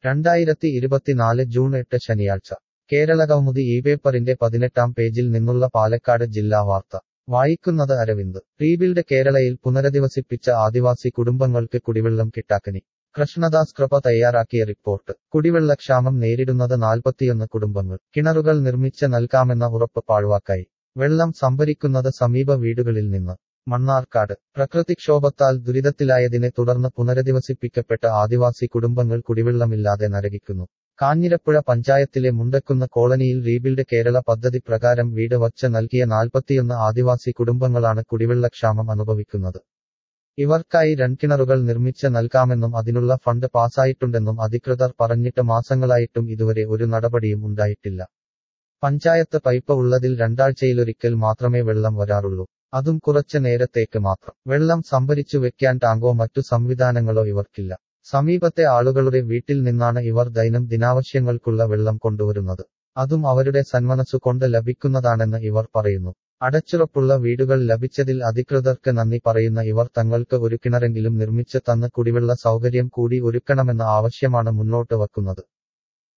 രണ്ടായിരത്തി ഇരുപത്തിനാല് ജൂൺ എട്ട് ശനിയാഴ്ച കേരളകൗമുദി ഈ പേപ്പറിന്റെ പതിനെട്ടാം പേജിൽ നിന്നുള്ള പാലക്കാട് ജില്ലാ വാർത്ത വായിക്കുന്നത് അരവിന്ദ് റീബിൽഡ് കേരളയിൽ പുനരധിവസിപ്പിച്ച ആദിവാസി കുടുംബങ്ങൾക്ക് കുടിവെള്ളം കിട്ടാക്കനി കൃഷ്ണദാസ് കൃപ തയ്യാറാക്കിയ റിപ്പോർട്ട് കുടിവെള്ളക്ഷാമം നേരിടുന്നത് നാൽപ്പത്തിയൊന്ന് കുടുംബങ്ങൾ കിണറുകൾ നിർമ്മിച്ച് നൽകാമെന്ന ഉറപ്പ് പാഴ്വാക്കായി വെള്ളം സംഭരിക്കുന്നത് സമീപ വീടുകളിൽ നിന്ന് മണ്ണാർക്കാട് പ്രകൃതിക്ഷോഭത്താൽ ദുരിതത്തിലായതിനെ തുടർന്ന് പുനരധിവസിപ്പിക്കപ്പെട്ട ആദിവാസി കുടുംബങ്ങൾ കുടിവെള്ളമില്ലാതെ നരകിക്കുന്നു കാഞ്ഞിരപ്പുഴ പഞ്ചായത്തിലെ മുണ്ടക്കുന്ന് കോളനിയിൽ റീബിൽഡ് കേരള പദ്ധതി പ്രകാരം വീട് വച്ച് നൽകിയ നാൽപ്പത്തിയൊന്ന് ആദിവാസി കുടുംബങ്ങളാണ് കുടിവെള്ളക്ഷാമം അനുഭവിക്കുന്നത് ഇവർക്കായി രൺകിണറുകൾ നിർമ്മിച്ച് നൽകാമെന്നും അതിനുള്ള ഫണ്ട് പാസായിട്ടുണ്ടെന്നും അധികൃതർ പറഞ്ഞിട്ട് മാസങ്ങളായിട്ടും ഇതുവരെ ഒരു നടപടിയും ഉണ്ടായിട്ടില്ല പഞ്ചായത്ത് പൈപ്പ് ഉള്ളതിൽ രണ്ടാഴ്ചയിലൊരിക്കൽ മാത്രമേ വെള്ളം വരാറുള്ളൂ അതും കുറച്ച് നേരത്തേക്ക് മാത്രം വെള്ളം സംഭരിച്ചു വെക്കാൻ ടാങ്കോ മറ്റു സംവിധാനങ്ങളോ ഇവർക്കില്ല സമീപത്തെ ആളുകളുടെ വീട്ടിൽ നിന്നാണ് ഇവർ ദൈനം ദിനാവശ്യങ്ങൾക്കുള്ള വെള്ളം കൊണ്ടുവരുന്നത് അതും അവരുടെ സന്മനസ്സു കൊണ്ട് ലഭിക്കുന്നതാണെന്ന് ഇവർ പറയുന്നു അടച്ചുറപ്പുള്ള വീടുകൾ ലഭിച്ചതിൽ അധികൃതർക്ക് നന്ദി പറയുന്ന ഇവർ തങ്ങൾക്ക് ഒരു കിണറെങ്കിലും നിർമ്മിച്ച് തന്ന് കുടിവെള്ള സൗകര്യം കൂടി ഒരുക്കണമെന്ന ആവശ്യമാണ് മുന്നോട്ട് വക്കുന്നത്